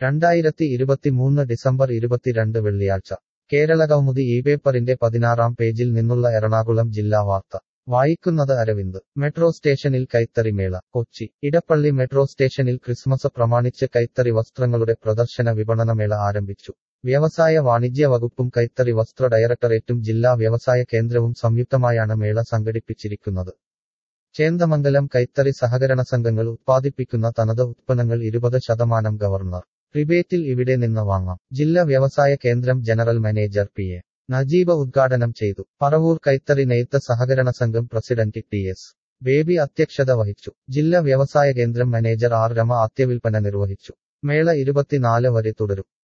രണ്ടായിരത്തി ഇരുപത്തിമൂന്ന് ഡിസംബർ ഇരുപത്തിരണ്ട് വെള്ളിയാഴ്ച കേരളകൗമുദി ഈ പേപ്പറിന്റെ പതിനാറാം പേജിൽ നിന്നുള്ള എറണാകുളം ജില്ലാ വാർത്ത വായിക്കുന്നത് അരവിന്ദ് മെട്രോ സ്റ്റേഷനിൽ കൈത്തറി മേള കൊച്ചി ഇടപ്പള്ളി മെട്രോ സ്റ്റേഷനിൽ ക്രിസ്മസ് പ്രമാണിച്ച് കൈത്തറി വസ്ത്രങ്ങളുടെ പ്രദർശന വിപണനമേള ആരംഭിച്ചു വ്യവസായ വാണിജ്യ വകുപ്പും കൈത്തറി വസ്ത്ര ഡയറക്ടറേറ്റും ജില്ലാ വ്യവസായ കേന്ദ്രവും സംയുക്തമായാണ് മേള സംഘടിപ്പിച്ചിരിക്കുന്നത് ചേന്ദമംഗലം കൈത്തറി സഹകരണ സംഘങ്ങൾ ഉത്പാദിപ്പിക്കുന്ന തനത് ഉത്പന്നങ്ങൾ ഇരുപത് ശതമാനം ഗവർണർ റിബേറ്റിൽ ഇവിടെ നിന്ന് വാങ്ങാം ജില്ലാ വ്യവസായ കേന്ദ്രം general manager P A Najeeba ഉദ്ഘാടനം ചെയ്തു പറവൂർ കൈത്തറി നെയ്ത്ത് സഹകരണ സംഘം പ്രസിഡന്റ് ടി എസ് ബേബി അധ്യക്ഷത വഹിച്ചു ജില്ലാ വ്യവസായ കേന്ദ്രം മാനേജർ ആർ രമ ആദ്യവിൽപ്പന നിർവഹിച്ചു മേള ഇരുപത്തിനാല് വരെ തുടരും